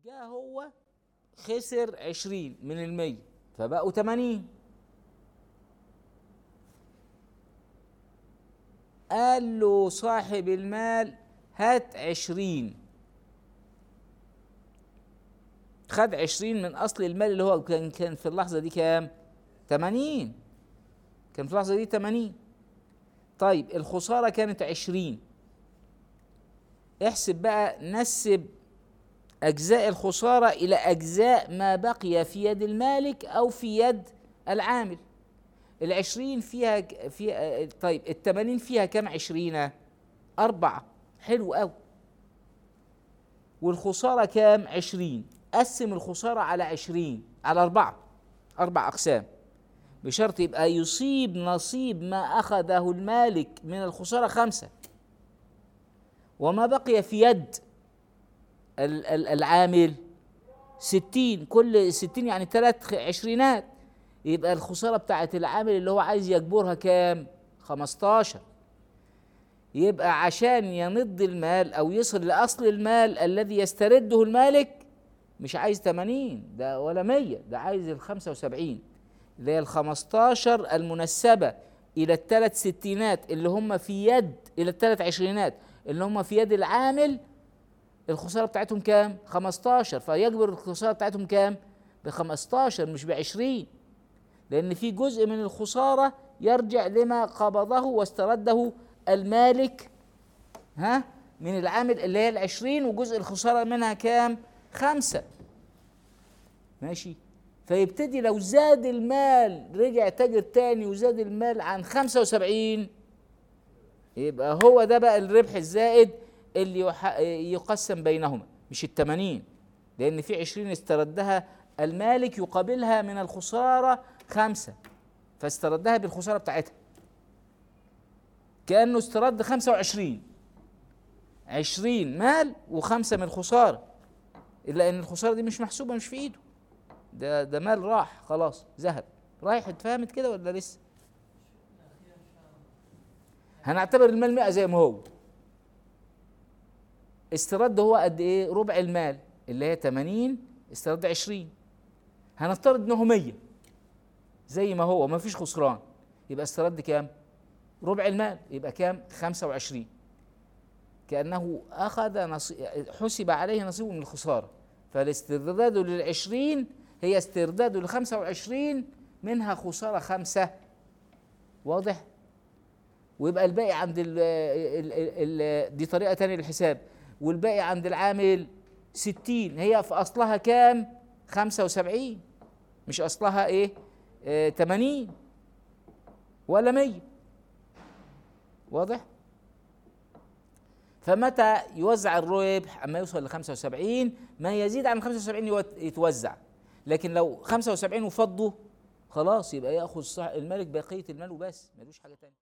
جاء هو خسر عشرين من المية فبقوا تمانين قال له صاحب المال هات عشرين خد عشرين من أصل المال اللي هو كان كان في اللحظة دي كام؟ تمانين كان في اللحظة دي تمانين طيب الخسارة كانت عشرين احسب بقى نسب أجزاء الخسارة إلى أجزاء ما بقي في يد المالك أو في يد العامل العشرين فيها في طيب التمانين فيها كم عشرين أربعة حلو أوي والخسارة كام عشرين قسم الخسارة على عشرين على أربعة أربع أقسام بشرط يبقى يصيب نصيب ما أخذه المالك من الخسارة خمسة وما بقي في يد العامل ستين كل ستين يعني ثلاث عشرينات يبقى الخسارة بتاعت العامل اللي هو عايز يجبرها كام خمستاشر يبقى عشان يمض المال أو يصل لأصل المال الذي يسترده المالك مش عايز 80 ده ولا 100 ده عايز ال 75 اللي هي ال 15 المنسبة إلى الثلاث ستينات اللي هم في يد إلى الثلاث عشرينات اللي هم في يد العامل الخسارة بتاعتهم كام؟ 15 فيجبر الخسارة بتاعتهم كام؟ ب 15 مش ب 20 لأن في جزء من الخسارة يرجع لما قبضه واسترده المالك ها من العامل اللي هي العشرين وجزء الخسارة منها كام؟ خمسة ماشي فيبتدي لو زاد المال رجع تاجر تاني وزاد المال عن خمسة وسبعين يبقى هو ده بقى الربح الزائد اللي يقسم بينهما مش التمانين لأن في عشرين استردها المالك يقابلها من الخسارة خمسة فاستردها بالخسارة بتاعتها كأنه استرد خمسة وعشرين عشرين مال وخمسة من الخسارة إلا أن الخسارة دي مش محسوبة مش في إيده ده ده مال راح خلاص ذهب رايح اتفهمت كده ولا لسه؟ هنعتبر المال 100 زي ما هو استرد هو قد ايه؟ ربع المال اللي هي 80 استرد 20 هنفترض انه 100 زي ما هو ما فيش خسران يبقى استرد كام؟ ربع المال يبقى كام؟ 25 كأنه أخذ نصيب حسب عليه نصيب من الخسارة فالاسترداد للعشرين هي استرداد لخمسة وعشرين منها خسارة خمسة واضح ويبقى الباقي عند ال ال ال دي طريقة تانية للحساب والباقي عند العامل ستين هي في أصلها كام خمسة وسبعين مش أصلها إيه آه تمانين ولا مية واضح فمتى يوزع الربح اما يوصل ل 75 ما يزيد عن 75 يتوزع لكن لو 75 وفضوا خلاص يبقى ياخذ الملك بقيه المال وبس ملوش حاجه ثانيه